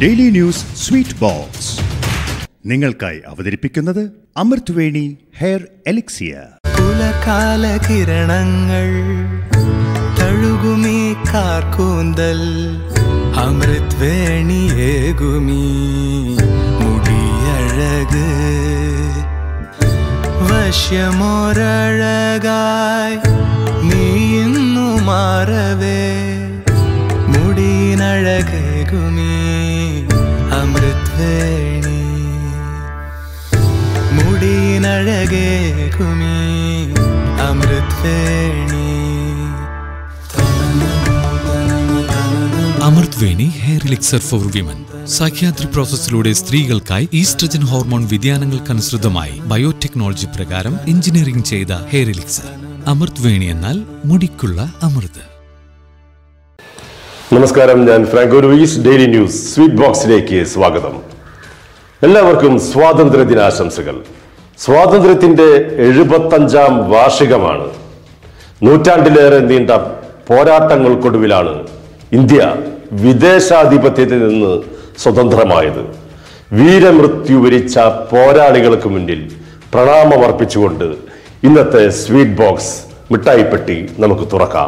daily news sweet box നിങ്ങൾക്കായി അവതരിപ്പിക്കുന്നത് അമൃത് Veni hair elixir പുലകാല കിരണങ്ങൾ തഴുകുമീ കാർക്കൂന്തൽ അമൃത് വേണിയേകുമീ മുടിയഴക് വശ്യമൊരഴകായി നീ ഇന്നു മാറവേ മുടിയിനഴകേകുമീ അമൃത് വേണി മുടിയിനഴകേകുമീ അമൃത് Veni Amrut Veni hair elixir for women Sahyadri പ്രോസസ്സിലൂടെ സ്ത്രീകൾക്കായി ഈസ്ട്രജൻ ഹോർമോൺ വ്യതിയാനങ്ങൾക്കനുസൃതമായി ബയോടെക്നോളജി പ്രകാരം എഞ്ചിനീയറിംഗ് ചെയ്ത ഹെയർ എലിക്സർ അമൃത് വേണി എന്നാൽ മുടിക്കുള്ള അമൃത് നമസ്കാരം ഞാൻ Franco Louis daily news sweet ബോക്സിലേക്ക് സ്വാഗതം എല്ലാവർക്കും സ്വാതന്ത്ര്യ ദിനാശംസകൾ സ്വാതന്ത്ര്യത്തിന്റെ എഴുപത്തഞ്ചാം വാർഷികമാണ് നൂറ്റാണ്ടിലേറെ നീണ്ട പോരാട്ടങ്ങൾക്കൊടുവിലാണ് ഇന്ത്യ വിദേശാധിപത്യത്തിൽ നിന്ന് സ്വതന്ത്രമായത് വീരമൃത്യു വരിച്ച പോരാളികൾക്ക് മുന്നിൽ പ്രണാമമർപ്പിച്ചുകൊണ്ട് ഇന്നത്തെ സ്വീറ്റ് ബോക്സ് മിഠായിപ്പെട്ടി നമുക്ക് തുറക്കാം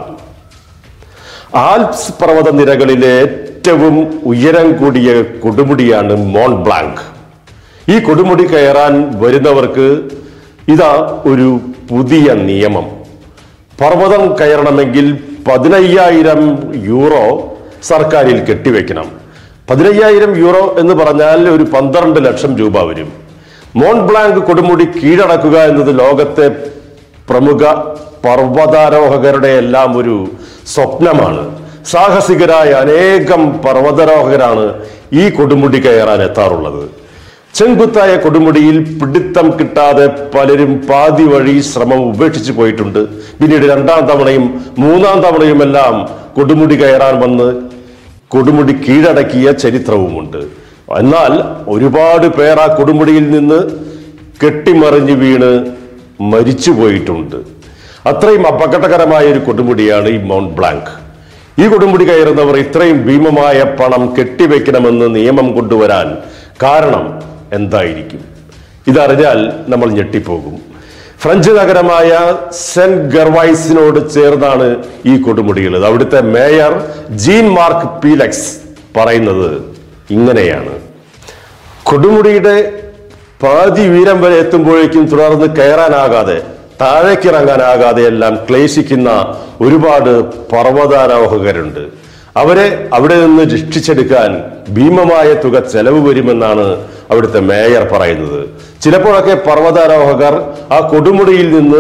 ആൽപ്സ് പർവ്വത നിരകളിലെ ഏറ്റവും ഉയരം കൂടിയ കൊടുമുടിയാണ് മോൺ ബ്ലാങ്ക് ഈ കൊടുമുടി കയറാൻ വരുന്നവർക്ക് ഇതാ ഒരു പുതിയ നിയമം പർവ്വതം കയറണമെങ്കിൽ പതിനയ്യായിരം യൂറോ സർക്കാരിൽ കെട്ടിവെക്കണം പതിനയ്യായിരം യൂറോ എന്ന് പറഞ്ഞാൽ ഒരു പന്ത്രണ്ട് ലക്ഷം രൂപ വരും മോൺ ബ്ലാങ്ക് കൊടുമുടി കീഴടക്കുക എന്നത് ലോകത്തെ പ്രമുഖ പർവ്വതാരോഹകരുടെ എല്ലാം ഒരു സ്വപ്നമാണ് സാഹസികരായ അനേകം പർവ്വതാരോഹകരാണ് ഈ കൊടുമുടി കയറാൻ എത്താറുള്ളത് ചെങ്കുത്തായ കൊടുമുടിയിൽ പിടുത്തം കിട്ടാതെ പലരും പാതി വഴി ശ്രമം ഉപേക്ഷിച്ചു പോയിട്ടുണ്ട് പിന്നീട് രണ്ടാം തവണയും മൂന്നാം തവണയുമെല്ലാം കൊടുമുടി കയറാൻ വന്ന് കൊടുമുടി കീഴടക്കിയ ചരിത്രവുമുണ്ട് എന്നാൽ ഒരുപാട് പേർ ആ കൊടുമുടിയിൽ നിന്ന് കെട്ടിമറിഞ്ഞു വീണ് മരിച്ചു പോയിട്ടുണ്ട് അത്രയും അപകടകരമായ ഒരു കൊടുമുടിയാണ് ഈ മൗണ്ട് ബ്ലാങ്ക് ഈ കൊടുമുടി കയറുന്നവർ ഇത്രയും ഭീമമായ പണം കെട്ടിവെക്കണമെന്ന് നിയമം കൊണ്ടുവരാൻ കാരണം എന്തായിരിക്കും ഇതറിഞ്ഞാൽ നമ്മൾ ഞെട്ടിപ്പോകും ഫ്രഞ്ച് നഗരമായ സെന്റ് ഗർവൈസിനോട് ചേർന്നാണ് ഈ കൊടുമുടിയുള്ളത് അവിടുത്തെ മേയർ ജീൻ മാർക്ക് പീലക്സ് പറയുന്നത് ഇങ്ങനെയാണ് കൊടുമുടിയുടെ പാതി വീരം വരെ എത്തുമ്പോഴേക്കും തുടർന്ന് കയറാനാകാതെ താഴേക്കിറങ്ങാനാകാതെ എല്ലാം ക്ലേശിക്കുന്ന ഒരുപാട് പർവ്വതാരോഹകരുണ്ട് അവരെ അവിടെ നിന്ന് രക്ഷിച്ചെടുക്കാൻ ഭീമമായ തുക ചെലവ് വരുമെന്നാണ് അവിടുത്തെ മേയർ പറയുന്നത് ചിലപ്പോഴൊക്കെ പർവ്വതാരോഹകർ ആ കൊടുമുടിയിൽ നിന്ന്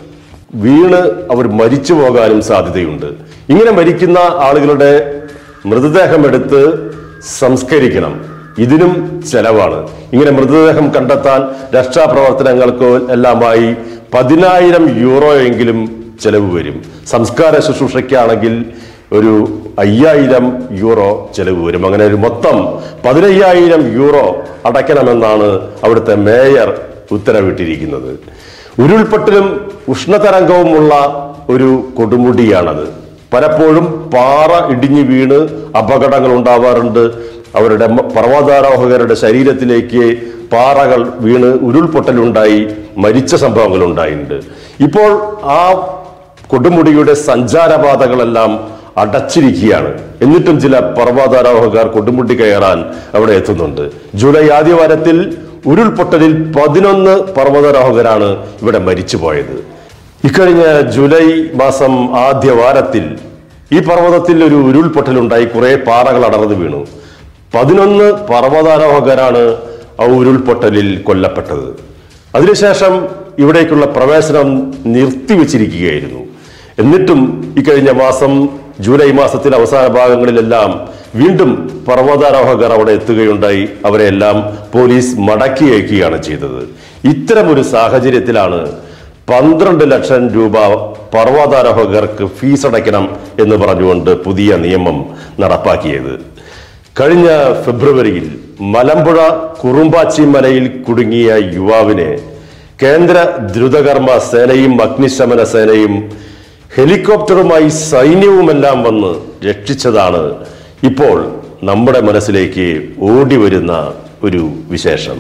വീണ് അവർ മരിച്ചു പോകാനും സാധ്യതയുണ്ട് ഇങ്ങനെ മരിക്കുന്ന ആളുകളുടെ മൃതദേഹം എടുത്ത് സംസ്കരിക്കണം ഇതിനും ചെലവാണ് ഇങ്ങനെ മൃതദേഹം കണ്ടെത്താൻ രക്ഷാപ്രവർത്തനങ്ങൾക്ക് എല്ലാമായി പതിനായിരം യൂറോ എങ്കിലും ചെലവ് വരും സംസ്കാര ശുശ്രൂഷയ്ക്കാണെങ്കിൽ ഒരു അയ്യായിരം യൂറോ ചെലവ് വരും അങ്ങനെ ഒരു മൊത്തം പതിനയ്യായിരം യൂറോ അടയ്ക്കണമെന്നാണ് അവിടുത്തെ മേയർ ഉത്തരവിട്ടിരിക്കുന്നത് ഉരുൾപൊട്ടലും ഉഷ്ണതരംഗവുമുള്ള ഒരു കൊടുമുടിയാണത് പലപ്പോഴും പാറ ഇടിഞ്ഞു വീണ് അപകടങ്ങൾ ഉണ്ടാവാറുണ്ട് അവരുടെ മ- പർവ്വതാരോഹകരുടെ ശരീരത്തിലേക്ക് പാറകൾ വീണ് ഉരുൾപൊട്ടലുണ്ടായി മരിച്ച സംഭവങ്ങൾ ഉണ്ടായിട്ടുണ്ട് ഇപ്പോൾ ആ കൊടുമുടിയുടെ സഞ്ചാരപാതകളെല്ലാം അടച്ചിരിക്കുകയാണ് എന്നിട്ടും ചില പർവ്വതാരോഹകർ കൊടുമുടി കയറാൻ അവിടെ എത്തുന്നുണ്ട് ജൂലൈ ആദ്യവാരത്തിൽ ഉരുൾപൊട്ടലിൽ പതിനൊന്ന് പർവ്വതാരോഹകരാണ് ഇവിടെ മരിച്ചുപോയത് ഇക്കഴിഞ്ഞ ജൂലൈ മാസം ആദ്യ വാരത്തിൽ ഈ പർവ്വതത്തിൽ ഒരു ഉരുൾപൊട്ടലുണ്ടായി കുറെ പാറകൾ അടർന്നു വീണു പതിനൊന്ന് പർവ്വതാരോഹകരാണ് ആ ഉരുൾപൊട്ടലിൽ കൊല്ലപ്പെട്ടത് അതിനുശേഷം ഇവിടേക്കുള്ള പ്രവേശനം നിർത്തിവെച്ചിരിക്കുകയായിരുന്നു എന്നിട്ടും ഇക്കഴിഞ്ഞ മാസം ജൂലൈ മാസത്തിലെ അവസാന ഭാഗങ്ങളിലെല്ലാം വീണ്ടും പർവ്വതാരോഹകർ അവിടെ എത്തുകയുണ്ടായി അവരെല്ലാം പോലീസ് മടക്കി അയക്കുകയാണ് ചെയ്തത് ഇത്തരമൊരു സാഹചര്യത്തിലാണ് പന്ത്രണ്ട് ലക്ഷം രൂപ പർവ്വതാരോഹകർക്ക് ഫീസ് അടയ്ക്കണം എന്ന് പറഞ്ഞുകൊണ്ട് പുതിയ നിയമം നടപ്പാക്കിയത് കഴിഞ്ഞ ഫെബ്രുവരിയിൽ മലമ്പുഴ കുറുമ്പാച്ചി മലയിൽ കുടുങ്ങിയ യുവാവിനെ കേന്ദ്ര ദ്രുതകർമ്മ സേനയും അഗ്നിശമന സേനയും ഹെലികോപ്റ്ററുമായി സൈന്യവുമെല്ലാം വന്ന് രക്ഷിച്ചതാണ് ഇപ്പോൾ നമ്മുടെ മനസ്സിലേക്ക് ഓടി വരുന്ന ഒരു വിശേഷം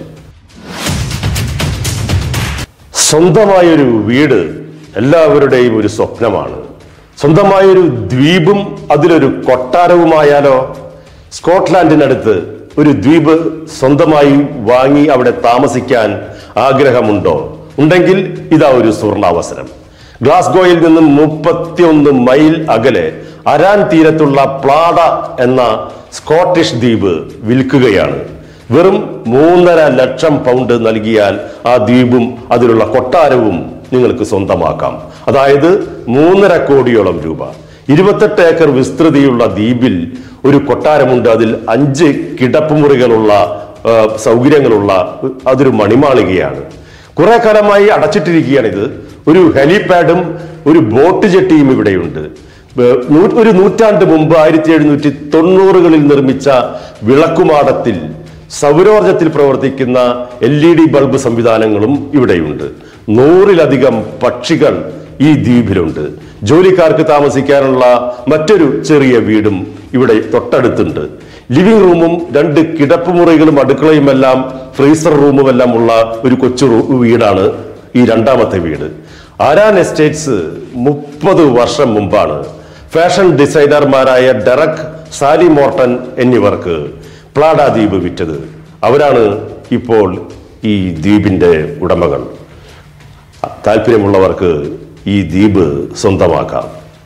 സ്വന്തമായൊരു വീട് എല്ലാവരുടെയും ഒരു സ്വപ്നമാണ് സ്വന്തമായൊരു ദ്വീപും അതിലൊരു കൊട്ടാരവുമായാലോ സ്കോട്ട്ലാൻഡിനടുത്ത് ഒരു ദ്വീപ് സ്വന്തമായി വാങ്ങി അവിടെ താമസിക്കാൻ ആഗ്രഹമുണ്ടോ ഉണ്ടെങ്കിൽ ഇതാ ഒരു സുവർണാവസരം ഗ്ലാസ്ഗോയിൽ നിന്നും മുപ്പത്തിയൊന്ന് മൈൽ അകലെ അരാൻ തീരത്തുള്ള പ്ലാഡ എന്ന സ്കോട്ടിഷ് ദ്വീപ് വിൽക്കുകയാണ് വെറും മൂന്നര ലക്ഷം പൗണ്ട് നൽകിയാൽ ആ ദ്വീപും അതിലുള്ള കൊട്ടാരവും നിങ്ങൾക്ക് സ്വന്തമാക്കാം അതായത് മൂന്നര കോടിയോളം രൂപ ഇരുപത്തെട്ട് ഏക്കർ വിസ്തൃതിയുള്ള ദ്വീപിൽ ഒരു കൊട്ടാരമുണ്ട് അതിൽ അഞ്ച് കിടപ്പുമുറികളുള്ള ആ, സൗകര്യങ്ങളുള്ള അതൊരു മണിമാളികയാണ് കുറെ കാലമായി അടച്ചിട്ടിരിക്കുകയാണ് ഇത് ഒരു ഹെലിപാഡും ഒരു ബോട്ട് ജെട്ടിയും ഇവിടെയുണ്ട് ഏർ നൂ- ഒരു നൂറ്റാണ്ട് മുമ്പ് ആയിരത്തി എഴുന്നൂറ്റി തൊണ്ണൂറുകളിൽ നിർമ്മിച്ച വിളക്കുമാടത്തിൽ സൗരോർജത്തിൽ പ്രവർത്തിക്കുന്ന എൽ ഇ ഡി ബൾബ് സംവിധാനങ്ങളും ഇവിടെയുണ്ട് നൂറിലധികം പക്ഷികൾ ഈ ദ്വീപിലുണ്ട് ജോലിക്കാർക്ക് താമസിക്കാനുള്ള മറ്റൊരു ചെറിയ വീടും ഇവിടെ തൊട്ടടുത്തുണ്ട് ലിവിംഗ് റൂമും രണ്ട് കിടപ്പുമുറികളും അടുക്കളയും എല്ലാം ഫ്രീസർ റൂമും എല്ലാം ഉള്ള ഒരു കൊച്ചു റൂ- വീടാണ് ഈ രണ്ടാമത്തെ വീട് ആരാൻ എസ്റ്റേറ്റ്സ് മുപ്പത് വർഷം മുമ്പാണ് ഫാഷൻ ഡിസൈനർമാരായ ഡെറക് സാലി മോർട്ടൻ എന്നിവർക്ക് പ്ലാഡ ദ്വീപ് വിറ്റത് അവരാണ് ഇപ്പോൾ ഈ ദ്വീപിന്റെ ഉടമകൾ താല്പര്യമുള്ളവർക്ക് ഈ ദ്വീപ് സ്വന്തമാക്കാം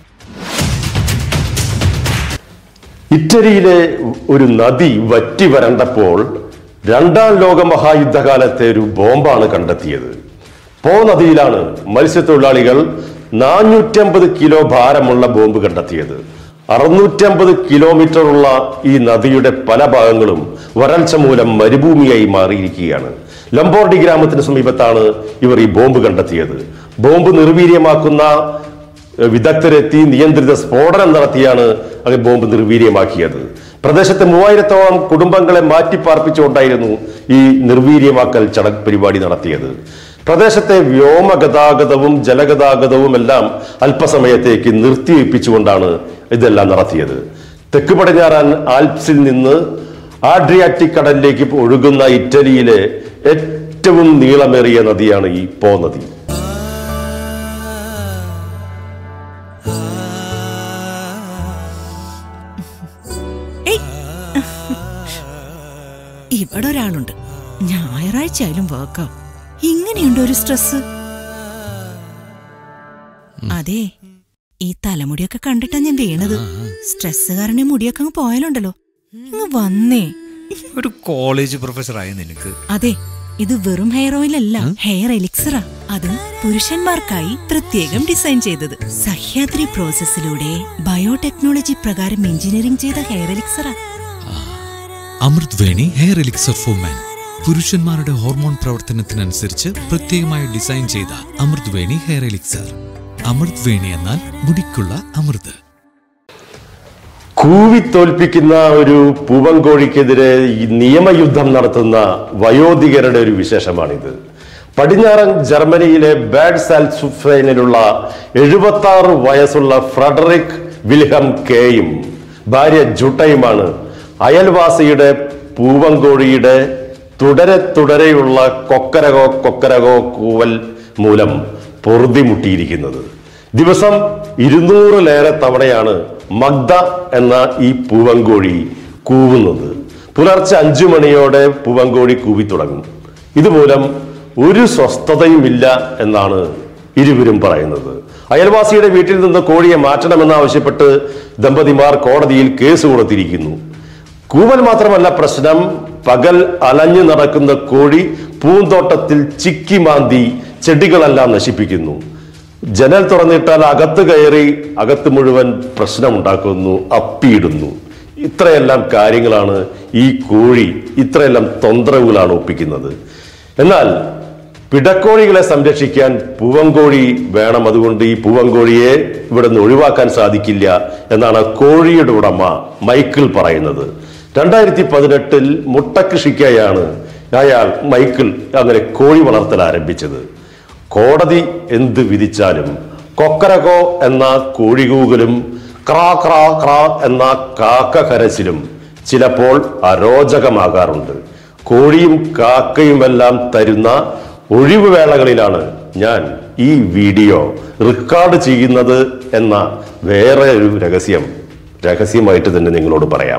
ഇറ്റലിയിലെ ഒരു നദി വറ്റി വരണ്ടപ്പോൾ രണ്ടാം ലോക മഹായുദ്ധകാലത്തെ ഒരു ബോംബാണ് കണ്ടെത്തിയത് പോ നദിയിലാണ് മത്സ്യത്തൊഴിലാളികൾ നാനൂറ്റമ്പത് കിലോ ഭാരമുള്ള ബോംബ് കണ്ടെത്തിയത് അറുന്നൂറ്റമ്പത് കിലോമീറ്റർ ഉള്ള ഈ നദിയുടെ പല ഭാഗങ്ങളും വരൾച്ച മൂലം മരുഭൂമിയായി മാറിയിരിക്കുകയാണ് ലംബോർഡി ഗ്രാമത്തിന് സമീപത്താണ് ഇവർ ഈ ബോംബ് കണ്ടെത്തിയത് ബോംബ് നിർവീര്യമാക്കുന്ന ഏഹ് വിദഗ്ധരെത്തി നിയന്ത്രിത സ്ഫോടനം നടത്തിയാണ് അത് ബോംബ് നിർവീര്യമാക്കിയത് പ്രദേശത്തെ മൂവായിരത്തോളം കുടുംബങ്ങളെ മാറ്റിപ്പാർപ്പിച്ചുകൊണ്ടായിരുന്നു ഈ നിർവീര്യമാക്കൽ ചടങ്ങ് പരിപാടി നടത്തിയത് പ്രദേശത്തെ വ്യോമ ഗതാഗതവും ജലഗതാഗതവും എല്ലാം അല്പസമയത്തേക്ക് നിർത്തിവെപ്പിച്ചുകൊണ്ടാണ് ഇതെല്ലാം നടത്തിയത് തെക്ക് പടിഞ്ഞാറൻ ആൽപ്സിൽ നിന്ന് ആഡ്രിയാറ്റിക് കടലിലേക്ക് ഒഴുകുന്ന ഇറ്റലിയിലെ ഏറ്റവും നീളമേറിയ നദിയാണ് ഈ പോ നദി ഇവിടെ ഒരാളുണ്ട് ഞായറാഴ്ച ആയാലും വർക്കാ ഇങ്ങനെയുണ്ട് ഒരു സ്ട്രെസ് അതെ ഈ തലമുടിയൊക്കെ കണ്ടിട്ടാ ഞാൻ വീണത് സ്ട്രെസ് കാരണം മുടിയൊക്കെ അങ്ങ് പോയാലുണ്ടല്ലോ ഇങ്ങ് വന്നേ ഒരു കോളേജ് പ്രൊഫസറായ നിനക്ക് അതെ ഇത് വെറും ഹെയർ ഓയിൽ അല്ല ഹെയർ എലിക്സറാ അത് പുരുഷന്മാർക്കായി പ്രത്യേകം ഡിസൈൻ ചെയ്തത് സഹ്യാദ്രി പ്രോസസ്സിലൂടെ ബയോടെക്നോളജി പ്രകാരം എഞ്ചിനീയറിംഗ് ചെയ്ത ഹെയർ എലിക്സറാ Amrut Veni hair elixir for men പുരുഷന്മാരുടെ ഹോർമോൺ പ്രവർത്തനത്തിനനുസരിച്ച് പ്രത്യേകമായി ഡിസൈൻ ചെയ്ത അമൃത് വേണി ഹെയർ എലിക്സർ അമൃത് വേണി എന്നാൽ മുടിക്കുള്ള അമൃത് കൂവി തോൽപ്പിക്കുന്ന ഒരു പൂവൻകോഴിക്കെതിരെ ഈ നിയമയുദ്ധം നടത്തുന്ന വയോധികരുടെ ഒരു വിശേഷമാണിത് പടിഞ്ഞാറൻ ജർമ്മനിയിലെ ബാഡ് സാൽസുഫൈനിലുള്ള എഴുപത്തി ആറ് വയസ്സുള്ള ഫ്രെഡറിക് വിൽഹം കെയും ഭാര്യ ജുട്ടയുമാണ് അയൽവാസിയുടെ പൂവൻകോഴിയുടെ തുടരെ തുടരെയുള്ള കൊക്കരകോ കൊക്കരകോ കൂവൽ മൂലം പൊറുതിമുട്ടിയിരിക്കുന്നത് ദിവസം ഇരുന്നൂറിലേറെ തവണയാണ് മഗ്ദ എന്ന ഈ പൂവൻകോഴി കൂവുന്നത് പുലർച്ചെ അഞ്ചു മണിയോടെ പൂവൻകോഴി കൂവി തുടങ്ങും ഇതുമൂലം ഒരു സ്വസ്ഥതയുമില്ല എന്നാണ് ഇരുവരും പറയുന്നത് അയൽവാസിയുടെ വീട്ടിൽ നിന്ന് കോഴിയെ മാറ്റണമെന്നാവശ്യപ്പെട്ട് ദമ്പതിമാർ കോടതിയിൽ കേസ് കൊടുത്തിരിക്കുന്നു കൂവൽ മാത്രമല്ല പ്രശ്നം പകൽ അലഞ്ഞു നടക്കുന്ന കോഴി പൂന്തോട്ടത്തിൽ ചിക്കി മാന്തി ചെടികളെല്ലാം നശിപ്പിക്കുന്നു ജനൽ തുറന്നിട്ടാൽ അകത്ത് കയറി അകത്ത് മുഴുവൻ പ്രശ്നമുണ്ടാക്കുന്നു അപ്പിയിടുന്നു ഇത്രയെല്ലാം കാര്യങ്ങളാണ് ഈ കോഴി ഇത്രയെല്ലാം തൊന്തരവുകളാണ് ഒപ്പിക്കുന്നത് എന്നാൽ പിടക്കോഴികളെ സംരക്ഷിക്കാൻ പൂവൻകോഴി വേണം അതുകൊണ്ട് ഈ പൂവൻകോഴിയെ ഇവിടെ നിന്ന് ഒഴിവാക്കാൻ സാധിക്കില്ല എന്നാണ് കോഴിയുടെ ഉടമ മൈക്കിൾ പറയുന്നത് രണ്ടായിരത്തി പതിനെട്ടിൽ മുട്ടകൃഷിക്കായാണ് അയാൾ മൈക്കിൾ അങ്ങനെ കോഴി വളർത്തൽ ആരംഭിച്ചത് കോടതി എന്ത് വിധിച്ചാലും കൊക്കരകോ എന്ന കോഴികൂകലും ക്രാ ക്രാ ക്രാ എന്ന കാക്ക കരച്ചിലും ചിലപ്പോൾ അരോചകമാകാറുണ്ട് കോഴിയും കാക്കയുമെല്ലാം തരുന്ന ഒഴിവുവേളകളിലാണ് ഞാൻ ഈ വീഡിയോ റെക്കോർഡ് ചെയ്യുന്നത് എന്ന വേറെ ഒരു രഹസ്യം രഹസ്യമായിട്ട് തന്നെ നിങ്ങളോട് പറയാം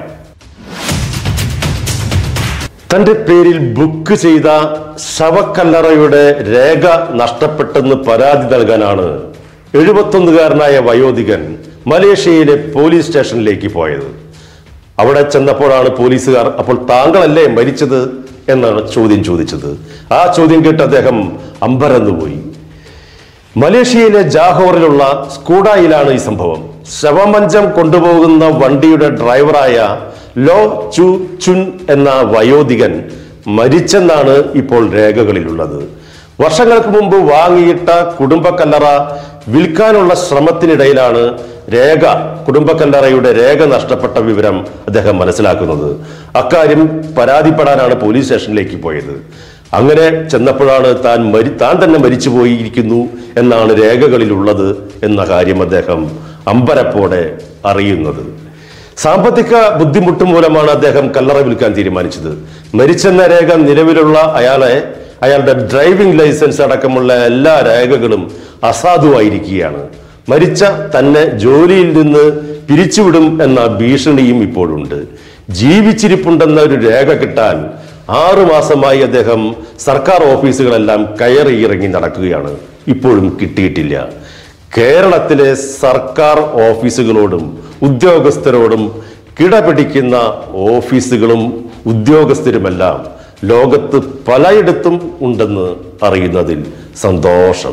തന്റെ പേരിൽ ബുക്ക് ചെയ്ത ശവക്കല്ലറയുടെ രേഖ നഷ്ടപ്പെട്ടെന്ന് പരാതി നൽകാനാണ് എഴുപത്തൊന്നുകാരനായ വയോധികൻ മലേഷ്യയിലെ പോലീസ് സ്റ്റേഷനിലേക്ക് പോയത് അവിടെ ചെന്നപ്പോഴാണ് പോലീസുകാർ അപ്പോൾ താങ്കളല്ലേ മരിച്ചത് എന്നാണ് ചോദ്യം ചോദിച്ചത് ആ ചോദ്യം കേട്ട് അദ്ദേഹം അമ്പരന്നു പോയി മലേഷ്യയിലെ ജാഹോറിലുള്ള സ്കൂഡായിലാണ് ഈ സംഭവം ശവമഞ്ചം കൊണ്ടുപോകുന്ന വണ്ടിയുടെ ഡ്രൈവറായ ലോ ചു ചുൻ എന്ന വയോധികൻ മരിച്ചെന്നാണ് ഇപ്പോൾ രേഖകളിലുള്ളത് വർഷങ്ങൾക്ക് മുമ്പ് വാങ്ങിയിട്ട കുടുംബക്കല്ലറ വിൽക്കാനുള്ള ശ്രമത്തിനിടയിലാണ് രേഖ കുടുംബക്കല്ലറയുടെ രേഖ നഷ്ടപ്പെട്ട വിവരം അദ്ദേഹം മനസ്സിലാക്കുന്നത് അക്കാര്യം പരാതിപ്പെടാനാണ് പോലീസ് സ്റ്റേഷനിലേക്ക് പോയത് അങ്ങനെ ചെന്നപ്പോഴാണ് താൻ മരി താൻ തന്നെ മരിച്ചു പോയിരിക്കുന്നു എന്നാണ് രേഖകളിലുള്ളത് എന്ന കാര്യം അദ്ദേഹം അമ്പരപ്പോടെ അറിയുന്നത് സാമ്പത്തിക ബുദ്ധിമുട്ട് മൂലമാണ് അദ്ദേഹം കല്ലറ വിൽക്കാൻ തീരുമാനിച്ചത് മരിച്ചെന്ന രേഖ നിലവിലുള്ള അയാളെ അയാളുടെ ഡ്രൈവിംഗ് ലൈസൻസ് അടക്കമുള്ള എല്ലാ രേഖകളും അസാധുവായിരിക്കുകയാണ് മരിച്ച തന്നെ ജോലിയിൽ നിന്ന് പിരിച്ചുവിടും എന്ന ഭീഷണിയും ഇപ്പോഴുണ്ട് ജീവിച്ചിരിപ്പുണ്ടെന്ന ഒരു രേഖ കിട്ടാൻ ആറു മാസമായി അദ്ദേഹം സർക്കാർ ഓഫീസുകളെല്ലാം കയറി ഇറങ്ങി നടക്കുകയാണ് ഇപ്പോഴും കിട്ടിയിട്ടില്ല കേരളത്തിലെ സർക്കാർ ഓഫീസുകളോടും ഉദ്യോഗസ്ഥരോടും കിടപിടിക്കുന്ന ഓഫീസുകളും ഉദ്യോഗസ്ഥരുമെല്ലാം ലോകത്ത് പലയിടത്തും ഉണ്ടെന്ന് അറിയുന്നതിൽ സന്തോഷം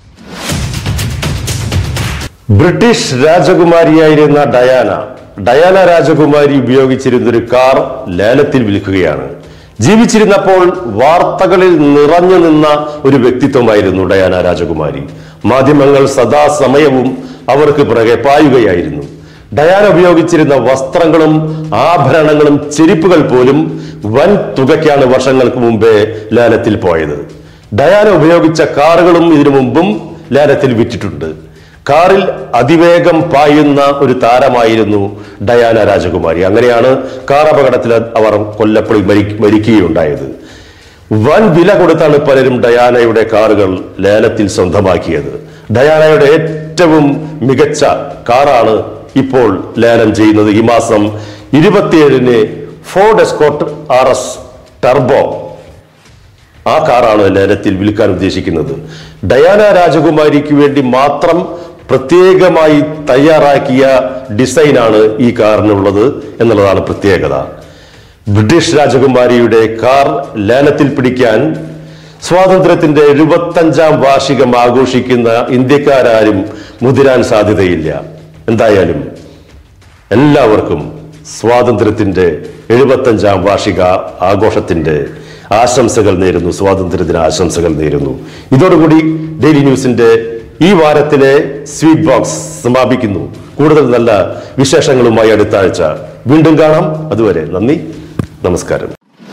ബ്രിട്ടീഷ് രാജകുമാരിയായിരുന്ന ഡയാന ഡയാന രാജകുമാരി ഉപയോഗിച്ചിരുന്ന ഒരു കാർ ലേലത്തിൽ വിൽക്കുകയാണ് ജീവിച്ചിരുന്നപ്പോൾ വാർത്തകളിൽ നിറഞ്ഞു നിന്ന ഒരു വ്യക്തിത്വമായിരുന്നു ഡയാന രാജകുമാരി മാധ്യമങ്ങൾ സദാസമയവും അവർക്ക് പിറകെ പായുകയായിരുന്നു ഡയാന ഉപയോഗിച്ചിരുന്ന വസ്ത്രങ്ങളും ആഭരണങ്ങളും ചെരുപ്പുകൾ പോലും വൻ തുകയ്ക്കാണ് വർഷങ്ങൾക്ക് മുമ്പേ ലേലത്തിൽ പോയത് ഡയാന ഉപയോഗിച്ച കാറുകളും ഇതിനു മുമ്പും ലേലത്തിൽ വിറ്റിട്ടുണ്ട് കാറിൽ അതിവേഗം പായുന്ന ഒരു താരമായിരുന്നു ഡയാന രാജകുമാരി അങ്ങനെയാണ് കാർ അപകടത്തിൽ അവർ കൊല്ലപ്പെടി മരി- മരിക്കുകയുണ്ടായത് വൻ വില കൊടുത്താണ് പലരും ഡയാനയുടെ കാറുകൾ ലേലത്തിൽ സ്വന്തമാക്കിയത് ഡയാനയുടെ ഏറ്റവും മികച്ച കാറാണ് ഇപ്പോൾ ലേലം ചെയ്യുന്നത് ഈ മാസം ഇരുപത്തിയേഴിന് Ford Escort R S turbo ആ കാറാണ് ലേലത്തിൽ വിൽക്കാൻ ഉദ്ദേശിക്കുന്നത് ഡയാന രാജകുമാരിക്ക് വേണ്ടി മാത്രം പ്രത്യേകമായി തയ്യാറാക്കിയ ഡിസൈനാണ് ഈ കാറിനുള്ളത് എന്നുള്ളതാണ് പ്രത്യേകത ബ്രിട്ടീഷ് രാജകുമാരിയുടെ കാർ ലേലത്തിൽ പിടിക്കാൻ സ്വാതന്ത്ര്യത്തിന്റെ എഴുപത്തഞ്ചാം വാർഷികം ആഘോഷിക്കുന്ന ഇന്ത്യക്കാരും മുതിരാൻ സാധ്യതയില്ല എന്തായാലും എല്ലാവർക്കും സ്വാതന്ത്ര്യത്തിന്റെ എഴുപത്തഞ്ചാം വാർഷിക ആഘോഷത്തിന്റെ ആശംസകൾ നേരുന്നു സ്വാതന്ത്ര്യദിന ആശംസകൾ നേരുന്നു ഇതോടുകൂടി ഡെയിലി ന്യൂസിന്റെ ഈ വാരത്തിലെ സ്വീറ്റ് ബോക്സ് സമാപിക്കുന്നു കൂടുതൽ നല്ല വിശേഷങ്ങളുമായി അടുത്ത ആഴ്ച വീണ്ടും കാണാം അതുവരെ നന്ദി നമസ്കാരം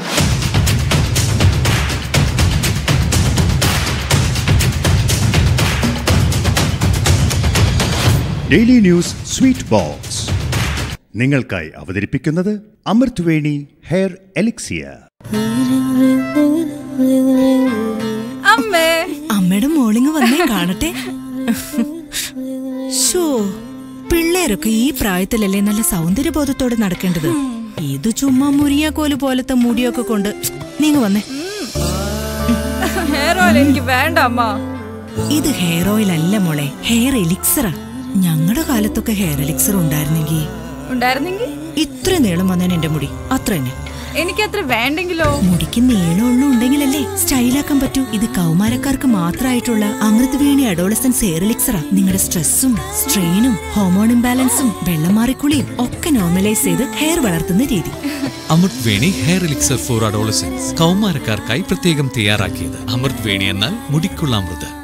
ഡെയിലി ന്യൂസ് സ്വീറ്റ് ബോക്സ് നിങ്ങൾക്കായി അവതരിപ്പിക്കുന്നത് അമൃത് വേണി ഹെയർ എലിക്സിയ അമ്മേ അമ്മയുടെ മോളിങ് വന്നേ കാണട്ടെ ഷോ പിള്ളേരൊക്കെ ഈ പ്രായത്തിലല്ലേ നല്ല സൗന്ദര്യബോധത്തോടെ നടക്കേണ്ടത് ഇത് ചുമ്മാ മുരിയാക്കോല് പോലത്തെ മുടിയൊക്കെ കൊണ്ട് നീങ്ങ വന്നേ ഹെയർ ഓയിൽ എനിക്ക് വേണ്ട അമ്മ ഇത് ഹെയർ ഓയിൽ അല്ല മോളെ ഹെയർ എലിക്സറാ ഞങ്ങളുടെ കാലത്തൊക്കെ ഹെയർ എലിക്സർ ഉണ്ടായിരുന്നെങ്കിൽ ഉണ്ടായിരുന്നെങ്കിൽ ഇത്ര നീളം വന്നേനെ എന്റെ മുടി അത്ര തന്നെ എനിക്കത്ര വേണ്ടെങ്കിലോ മുടിക്ക് നീളമുള്ള ഉണ്ടെങ്കിലല്ലേ സ്റ്റൈലാക്കാൻ പറ്റൂ ഇത് കൗമാരക്കാർക്ക് മാത്രമായിട്ടുള്ള അമൃത് വേണി അഡോളസൻസ് ഹെയർ എലിക്സറാ നിങ്ങളുടെ സ്ട്രെസ്സും സ്ട്രെയിനും ഹോമോൺ ഇംബാലൻസും വെള്ളം മാറിക്കുളിയും ഒക്കെ നോർമലൈസ് ചെയ്ത് ഹെയർ വളർത്തുന്ന രീതി Amrut Veni hair elixir for adolescence കൗമാരക്കാർക്കായി പ്രത്യേകം തയ്യാറാക്കിയത് അമൃത് വേണി എന്നാൽ മുടിക്കുള്ള അമൃത്